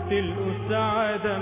تلقوا السعادة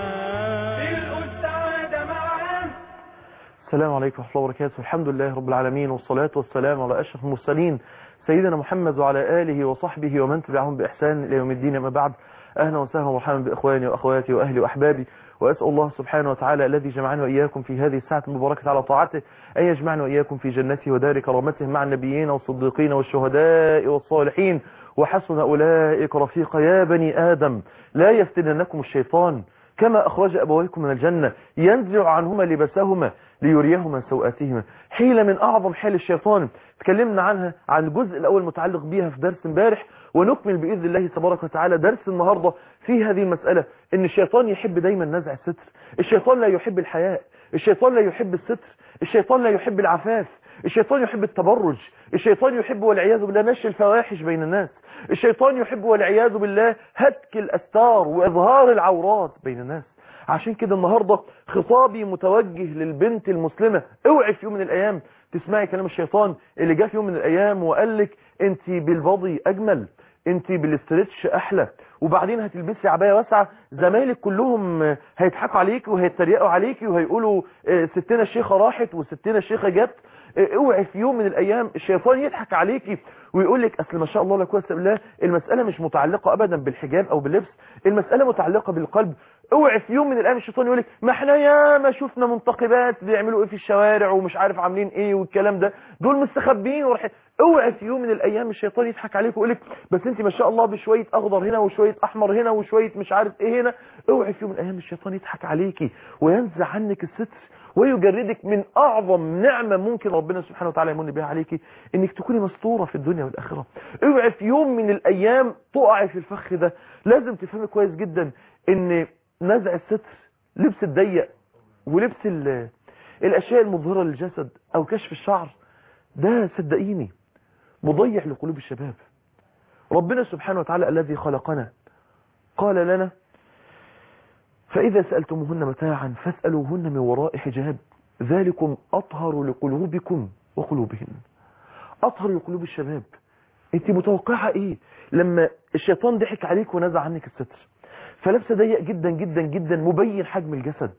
معاه تلقوا السعادة معاه السلام عليكم ورحمة الله وبركاته الحمد لله رب العالمين والصلاة والسلام على أشرف المرسلين سيدنا محمد وعلى آله وصحبه ومن تبعهم بإحسان إلى يوم الدين أما بعد أهلا وسهلا ومرحبا بإخواني وأخواتي وأهلي وأحبابي وأسأل الله سبحانه وتعالى الذي جمعنا وإياكم في هذه الساعة المباركة على طاعته أن يجمعنا وإياكم في جنته ودار كرامته مع النبيين والصديقين والشهداء والصالحين وحسن أولئك رفيقا يا بني آدم لا يفتننكم الشيطان كما أخرج أبويكم من الجنة ينزع عنهما لبسهما ليريهما سوآتهما حيلة من أعظم حيل الشيطان تكلمنا عنها عن الجزء الأول متعلق بيها في درس امبارح ونكمل بإذن الله تبارك وتعالى درس النهاردة في هذه المسألة إن الشيطان يحب دايما نزع الستر الشيطان لا يحب الحياء الشيطان لا يحب الستر الشيطان لا يحب العفاف الشيطان يحب التبرج الشيطان يحب والعياذ بالله نشر الفواحش بين الناس الشيطان يحب والعياذ بالله هتك الأستار وإظهار العورات بين الناس عشان كده النهاردة خطابي متوجه للبنت المسلمة اوعي في يوم من الأيام تسمعي كلام الشيطان اللي جاء في يوم من الأيام وقال لك انت بالبضي أجمل انت بالاسترتش أحلى وبعدين هتلبسي عباية واسعة زمايلك كلهم هيضحكوا عليك وهيتريقوا عليك وهيقولوا اه، ستنا الشيخة راحت وستنا الشيخة جت اه، اوعي في يوم من الايام الشيطان يضحك عليكي ويقول لك اصل ما شاء الله لا قوه الا بالله المساله مش متعلقه ابدا بالحجاب او باللبس المساله متعلقه بالقلب اوعي في يوم من الايام الشيطان يقول لك ما احنا يا ما شفنا منتقبات بيعملوا ايه في الشوارع ومش عارف عاملين ايه والكلام ده دول مستخبيين وراح اوعي في يوم من الايام الشيطان يضحك عليك ويقول لك بس انت ما شاء الله بشويه اخضر هنا وشويه احمر هنا وشويه مش عارف ايه هنا اوعي في يوم من الايام الشيطان يضحك عليكي وينزع عنك الستر ويجردك من اعظم نعمة ممكن ربنا سبحانه وتعالى يمن بها عليكي انك تكوني مستورة في الدنيا والاخرة اوعي في يوم من الايام تقعي في الفخ ده لازم تفهمي كويس جدا ان نزع الستر لبس الضيق ولبس ال- الاشياء المظهرة للجسد او كشف الشعر ده صدقيني مضيع لقلوب الشباب ربنا سبحانه وتعالى الذي خلقنا قال لنا فإذا سألتموهن متاعا فاسألوهن من وراء حجاب ذلكم أطهر لقلوبكم وقلوبهن أطهر لقلوب الشباب انت متوقعة ايه لما الشيطان ضحك عليك ونزع عنك الستر فلبسه ضيق جدا جدا جدا مبين حجم الجسد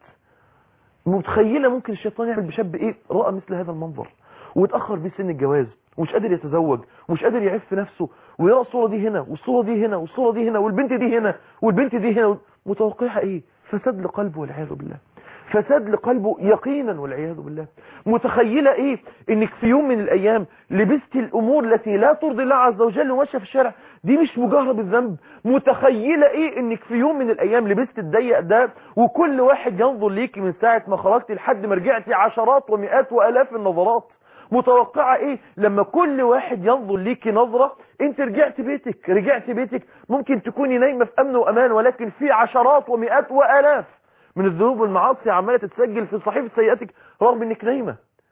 متخيلة ممكن الشيطان يعمل بشاب ايه رأى مثل هذا المنظر ويتأخر بيه سن الجواز ومش قادر يتزوج ومش قادر يعف نفسه ويرى الصورة دي هنا والصورة دي هنا والصورة دي هنا والبنت دي هنا والبنت دي هنا متوقعها ايه فساد لقلبه والعياذ بالله فساد لقلبه يقينا والعياذ بالله متخيلة ايه انك في يوم من الايام لبست الامور التي لا ترضي الله عز وجل وماشيه في الشارع دي مش مجاهرة بالذنب متخيلة ايه انك في يوم من الايام لبست الضيق ده وكل واحد ينظر ليكي من ساعة ما خرجتي لحد ما رجعتي عشرات ومئات والاف النظرات متوقعة ايه لما كل واحد ينظر ليكي نظرة انت رجعت بيتك رجعت بيتك ممكن تكوني نايمة في امن وامان ولكن في عشرات ومئات والاف من الذنوب والمعاصي عمالة تتسجل في صحيفة سيئاتك رغم انك نايمة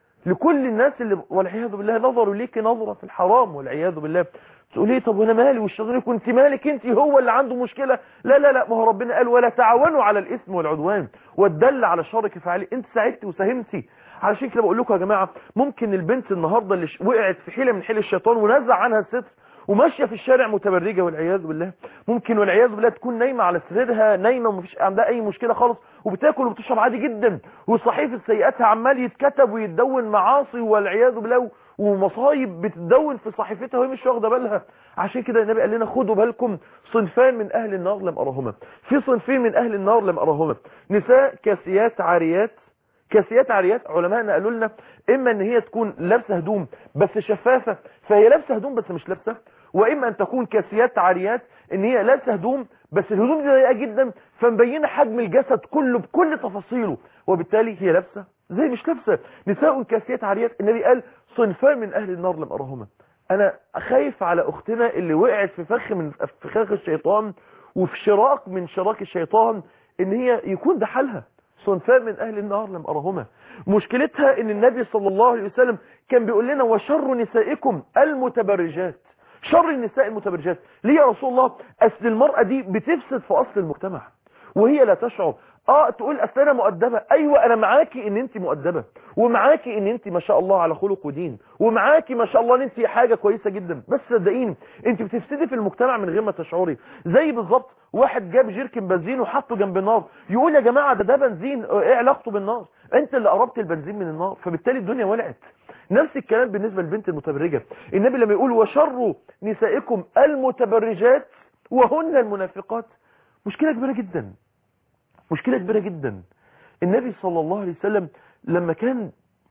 لكل الناس اللي والعياذ بالله نظروا ليكي نظرة في الحرام والعياذ بالله تقول ايه طب وانا مالي والشيطان يقول انت مالك انت هو اللي عنده مشكلة لا لا لا ما هو ربنا قال ولا تعاونوا على الاثم والعدوان والدل على الشر كفاعله انت ساعدتي وساهمتي علشان كده بقول لكم يا جماعة ممكن البنت النهاردة اللي ش- وقعت في حيلة من حيل الشيطان ونزع عنها الستر وماشية في الشارع متبرجة والعياذ بالله ممكن والعياذ بالله تكون نايمة على سريرها نايمة ومفيش عندها أي مشكلة خالص وبتاكل وبتشرب عادي جدا وصحيفة سيئاتها عمال يتكتب ويتدون معاصي والعياذ بالله ومصايب بتتدون في صحيفتها وهي مش واخده بالها عشان كده النبي قال لنا خدوا بالكم صنفان من أهل النار لم أراهما في صنفين من أهل النار لم أراهما نساء كاسيات عاريات كاسيات عاريات علماءنا قالوا لنا اما ان هي تكون لابسه هدوم بس شفافه فهي لابسه هدوم بس مش لابسه واما ان تكون كاسيات عاريات ان هي لابسه هدوم بس الهدوم دي ضيقه جدا فمبينه حجم الجسد كله بكل تفاصيله وبالتالي هي لابسه زي مش لابسه نساء كاسيات عاريات النبي قال صنفان من اهل النار لم اراهما انا خايف على اختنا اللي وقعت في فخ من فخاخ الشيطان وفي شراك من شراك الشيطان ان هي يكون ده حالها صنفان من أهل النار لم أرهما مشكلتها ان النبي صلى الله عليه وسلم كان بيقول لنا وشر نسائكم المتبرجات شر النساء المتبرجات ليه يا رسول الله أصل المرأة دي بتفسد في أصل المجتمع وهي لا تشعر اه تقول اصل انا مؤدبه ايوه انا معاكي ان انت مؤدبه ومعاكي ان انت ما شاء الله على خلق ودين ومعاكي ما شاء الله ان انت حاجه كويسه جدا بس صدقيني انت بتفسدي في المجتمع من غير ما تشعري زي بالظبط واحد جاب جيركن بنزين وحطه جنب النار يقول يا جماعه ده ده بنزين ايه علاقته بالنار انت اللي قربت البنزين من النار فبالتالي الدنيا ولعت نفس الكلام بالنسبه للبنت المتبرجه النبي لما يقول وشر نسائكم المتبرجات وهن المنافقات مشكله كبيره جدا مشكلة كبيرة جدا النبي صلى الله عليه وسلم لما كان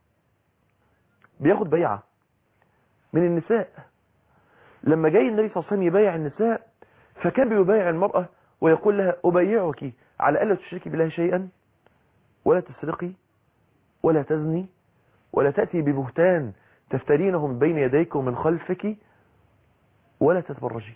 بياخد بيعة من النساء لما جاي النبي صلى الله عليه وسلم يبايع النساء فكان بيبايع المرأة ويقول لها أبايعك على ألا تشركي بالله شيئا ولا تسرقي ولا تزني ولا تأتي ببهتان تفترينه من بين يديك ومن خلفك ولا تتبرجي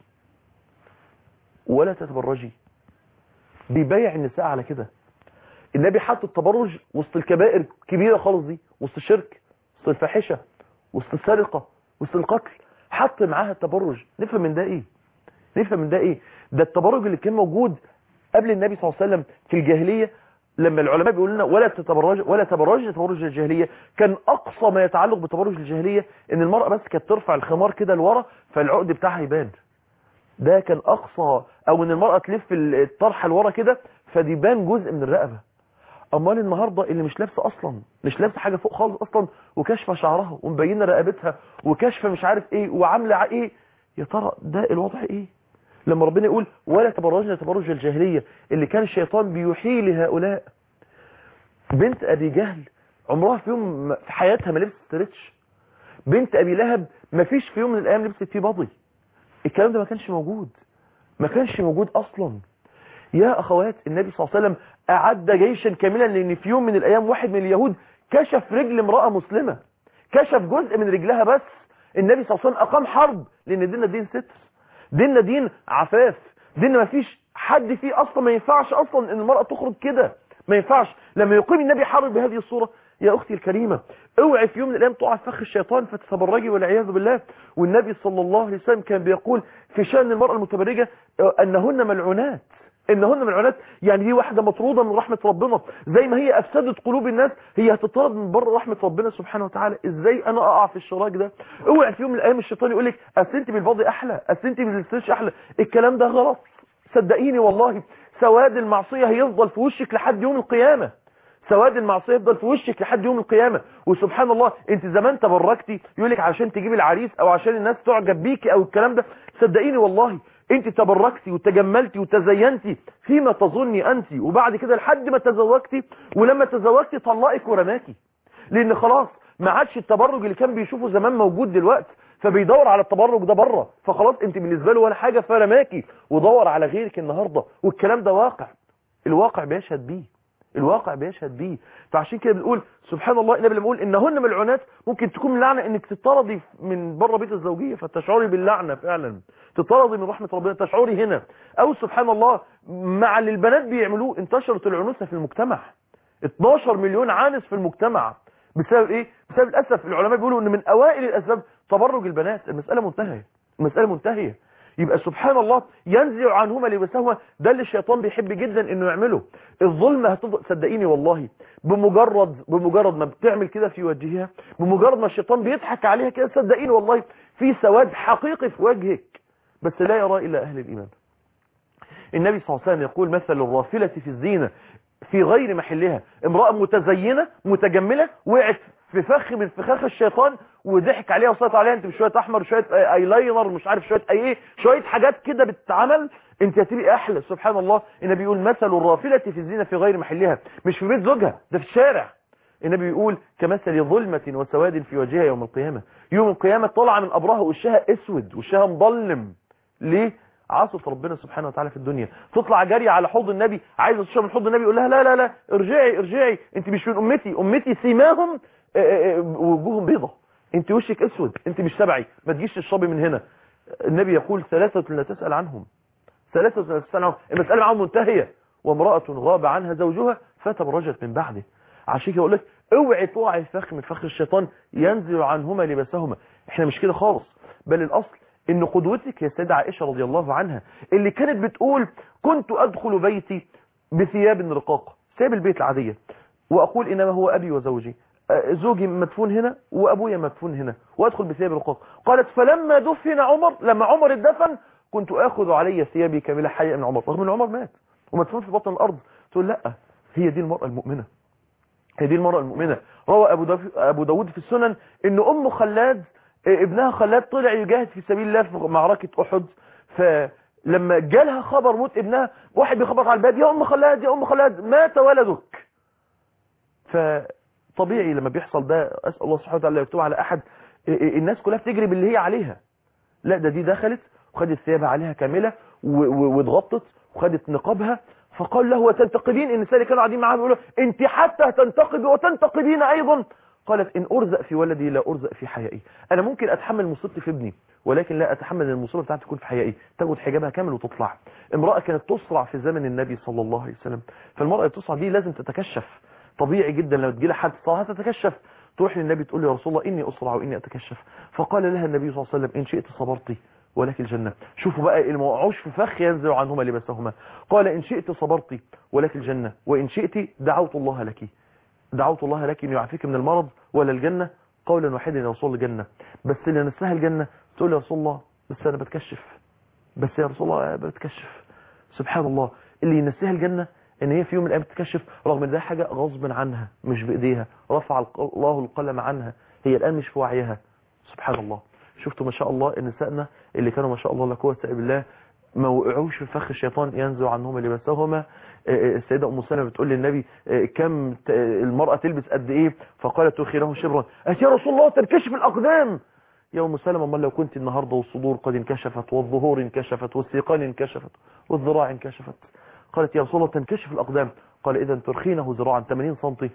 ولا تتبرجي بيبايع النساء على كده النبي حط التبرج وسط الكبائر كبيرة خالص دي وسط الشرك وسط الفاحشة وسط السرقة وسط القتل حط معاها التبرج نفهم من ده ايه نفهم من ده ايه ده التبرج اللي كان موجود قبل النبي صلى الله عليه وسلم في الجاهلية لما العلماء بيقولوا لنا ولا تتبرج ولا تبرج تبرج الجاهليه كان اقصى ما يتعلق بتبرج الجاهليه ان المراه بس كانت ترفع الخمار كده لورا فالعقد بتاعها يبان ده كان اقصى او ان المرأة تلف الطرحة لورا كده فدي بان جزء من الرقبة امال النهاردة اللي مش لابسة اصلا مش لابسة حاجة فوق خالص اصلا وكاشفة شعرها ومبينة رقبتها وكاشفة مش عارف ايه وعاملة ايه يا ترى ده الوضع ايه لما ربنا يقول ولا تبرجنا تبرج الجاهلية اللي كان الشيطان بيحيي لهؤلاء بنت ابي جهل عمرها في يوم في حياتها ما لبست ستريتش بنت ابي لهب ما فيش في يوم من الايام لبست فيه بضي الكلام ده ما كانش موجود ما كانش موجود اصلا يا اخوات النبي صلى الله عليه وسلم اعد جيشا كاملا لان في يوم من الايام واحد من اليهود كشف رجل امرأة مسلمة كشف جزء من رجلها بس النبي صلى الله عليه وسلم اقام حرب لان ديننا دين ستر ديننا دين عفاف ديننا ما فيش حد فيه اصلا ما ينفعش اصلا ان المرأة تخرج كده ما ينفعش لما يقيم النبي حرب بهذه الصورة يا اختي الكريمة اوعي في يوم من الايام تقع في فخ الشيطان فتتبرجي والعياذ بالله والنبي صلى الله عليه وسلم كان بيقول في شأن المرأة المتبرجة انهن ملعونات انهن ملعونات يعني دي واحدة مطرودة من رحمة ربنا زي ما هي افسدت قلوب الناس هي هتطرد من بره رحمة ربنا سبحانه وتعالى ازاي انا اقع في الشراك ده اوعي في يوم من الايام الشيطان يقول لك اصل انت بالفاضي احلى اصل انت بالستريتش احلى الكلام ده غلط صدقيني والله سواد المعصية هيفضل في وشك لحد يوم القيامة سواد المعصيه يفضل في وشك لحد يوم القيامه وسبحان الله انت زمان تبركتي يقول لك عشان تجيب العريس او عشان الناس تعجب بيكي او الكلام ده صدقيني والله انت تبركتي وتجملتي وتزينتي فيما تظني انت وبعد كده لحد ما تزوجتي ولما تزوجتي طلقك ورماكي لان خلاص ما عادش التبرج اللي كان بيشوفه زمان موجود دلوقتي فبيدور على التبرج ده بره فخلاص انت بالنسبه له ولا حاجه فرماكي ودور على غيرك النهارده والكلام ده واقع الواقع بيشهد بيه الواقع بيشهد بيه فعشان كده بنقول سبحان الله النبي لما يقول انهن ملعونات ممكن تكون لعنه انك تطردي من بره بيت الزوجيه فتشعري باللعنه فعلا تطردي من رحمه ربنا تشعري هنا او سبحان الله مع اللي البنات بيعملوه انتشرت العنوسه في المجتمع 12 مليون عانس في المجتمع بسبب ايه بسبب الاسف العلماء بيقولوا ان من اوائل الاسباب تبرج البنات المساله منتهيه المساله منتهيه يبقى سبحان الله ينزع عنهما لبسهما ده اللي الشيطان بيحب جدا انه يعمله الظلم هتفضل صدقيني والله بمجرد بمجرد ما بتعمل كده في وجهها بمجرد ما الشيطان بيضحك عليها كده صدقيني والله في سواد حقيقي في وجهك بس لا يرى الا اهل الايمان النبي صلى الله عليه وسلم يقول مثل الرافلة في الزينة في غير محلها امرأة متزينة متجملة وقعت في فخ من فخاخ الشيطان وضحك عليها وصيت عليها انت بشويه احمر شويه ايلاينر مش عارف شويه اي ايه شويه حاجات كده بتتعمل انت هتبقي احلى سبحان الله النبي يقول مثل الرافله في الزينه في غير محلها مش في بيت زوجها ده في الشارع النبي يقول كمثل ظلمة وسواد في وجهها يوم القيامة يوم القيامة طلع من أبرها وشها اسود وشها مظلم ليه عصت ربنا سبحانه وتعالى في الدنيا تطلع جارية على حوض النبي عايزة تشرب من حوض النبي يقول لها لا لا لا ارجعي ارجعي انت مش من امتي امتي سيماهم وجوههم بيضة انت وشك اسود انت مش تبعي ما تجيش تشربي من هنا النبي يقول ثلاثة لا تسأل عنهم ثلاثة لا تسأل عنهم المسألة معهم منتهية وامرأة غاب عنها زوجها فتبرجت من بعده عشان كده اقول لك اوعي تقعي فخ من فخ الشيطان ينزل عنهما لباسهما احنا مش كده خالص بل الاصل ان قدوتك يا سيدة عائشة رضي الله عنها اللي كانت بتقول كنت ادخل بيتي بثياب رقاقة ثياب البيت العادية وأقول إنما هو أبي وزوجي آه، زوجي مدفون هنا وأبويا مدفون هنا وأدخل بثياب الرقاق قالت فلما دفن عمر لما عمر اتدفن كنت آخذ علي ثيابي كاملة حية من عمر رغم أن عمر مات ومدفون في بطن الأرض تقول لا هي دي المرأة المؤمنة هي دي المرأة المؤمنة روى أبو, داف- أبو داود في السنن إن أم خلاد آه، ابنها خلاد طلع يجاهد في سبيل الله في معركة أحد فلما جالها خبر موت ابنها واحد بيخبط على الباب يا أم خلاد يا أم خلاد مات ولدك فطبيعي لما بيحصل ده أسأل الله سبحانه وتعالى يكتب على أحد آه، آه، الناس كلها بتجري باللي هي عليها لا ده دي دخلت وخدت ثيابها عليها كاملة و- و- واتغطت وخدت نقابها فقال له وتنتقبين النساء اللي كانوا قاعدين معاها بيقولوا انت حتى تنتقبي وتنتقبين ايضا قالت ان ارزق في ولدي لا ارزق في حيائي انا ممكن اتحمل مصيبتي في ابني ولكن لا اتحمل ان المصيبه بتاعتي تكون في حيائي تاخد حجابها كامل وتطلع امراه كانت تصرع في زمن النبي صلى الله عليه وسلم فالمراه اللي تصرع دي لازم تتكشف طبيعي جدا لما تجي لها حد صراحه تتكشف تروح للنبي تقول له يا رسول الله اني اسرع واني اتكشف فقال لها النبي صلى الله عليه وسلم ان شئت صبرتي ولك الجنة شوفوا بقى اللي ما وقعوش في فخ ينزع عنهما لباسهما قال إن شئت صبرت ولك الجنة وإن شئت دعوت الله لك دعوت الله لك أن يعافيك من المرض ولا الجنة قولا واحدا يا رسول الله الجنة بس اللي نسلها الجنة تقول يا رسول الله بس أنا بتكشف بس يا رسول الله بتكشف سبحان الله اللي ينسيها الجنة ان هي في يوم من الايام تكشف رغم ان ده حاجة غصب عنها مش بايديها رفع الق- الله القلم عنها هي الان مش في وعيها سبحان الله شفتوا ما شاء الله نسائنا اللي كانوا ما شاء الله لا قوه الا بالله ما وقعوش في فخ الشيطان ينزع عنهما لباسهما آه، آه، السيدة أم سلمة بتقول للنبي آه، كم ت- آه، المرأة تلبس قد إيه فقالت تخي له شبرا قالت يا رسول الله تنكشف الأقدام يا أم سلمة امال لو كنت النهاردة والصدور قد انكشفت والظهور انكشفت والسيقان انكشفت والذراع انكشفت قالت يا رسول الله تنكشف الأقدام قال إذا ترخينه ذراعا 80 سنتي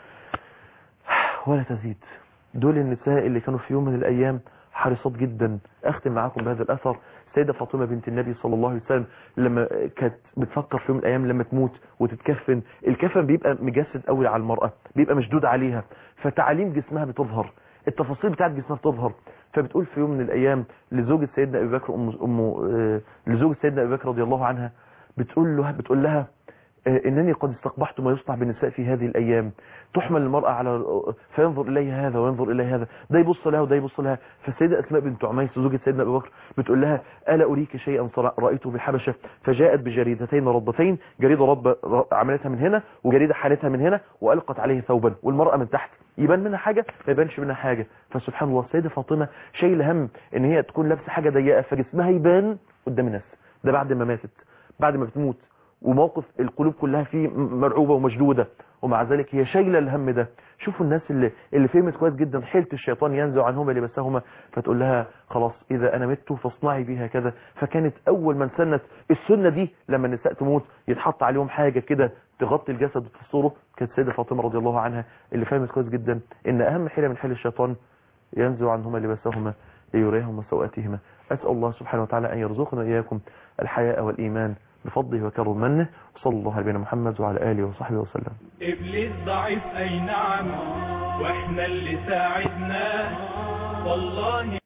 ولا تزيد دول النساء اللي كانوا في يوم من الأيام حريصات جدا أختم معاكم بهذا الأثر سيدة فاطمة بنت النبي صلى الله عليه وسلم لما كانت بتفكر في يوم من الأيام لما تموت وتتكفن الكفن بيبقى مجسد قوي على المرأة بيبقى مشدود عليها فتعاليم جسمها بتظهر التفاصيل بتاعت جسمها بتظهر فبتقول في يوم من الأيام لزوجة سيدنا أبي بكر أم, أم آه، لزوجة سيدنا أبي بكر رضي الله عنها بتقول له بتقول لها آه، إنني قد استقبحت ما يصنع بالنساء في هذه الأيام تحمل المرأة على فينظر إليها هذا وينظر إليها هذا ده يبص لها وده يبص لها فالسيدة أسماء بنت عميس زوجة سيدنا أبي بكر بتقول لها ألا أريك شيئا صرا- رأيته بالحبشة فجاءت بجريدتين رضتين جريدة رب ر- عملتها من هنا وجريدة حالتها من هنا وألقت عليه ثوبا والمرأة من تحت يبان منها حاجة ما يبانش منها حاجة فسبحان الله السيدة فاطمة شايله هم ان هي تكون لابسه حاجة ضيقة فجسمها يبان قدام الناس ده بعد ما ماتت بعد ما بتموت وموقف القلوب كلها فيه م- مرعوبة ومشدودة ومع ذلك هي شايله الهم ده شوفوا الناس اللي اللي فهمت كويس جدا حيلة الشيطان ينزع عنهما لباسهما فتقول لها خلاص إذا أنا مت فاصنعي بها كذا فكانت أول من سنت السنة دي لما النساء تموت يتحط عليهم حاجة كده تغطي الجسد وتفصله كانت السيدة فاطمة رضي الله عنها اللي فهمت كويس جدا إن أهم حيلة من حيل الشيطان ينزع عنهما لباسهما ليريهما سوءاتهما أسأل الله سبحانه وتعالى أن يرزقنا إياكم الحياء والإيمان بفضله وكرم منه وصلى الله على نبينا محمد وعلى آله وصحبه وسلم إبليس ضعيف أي نعم وإحنا اللي ساعدناه والله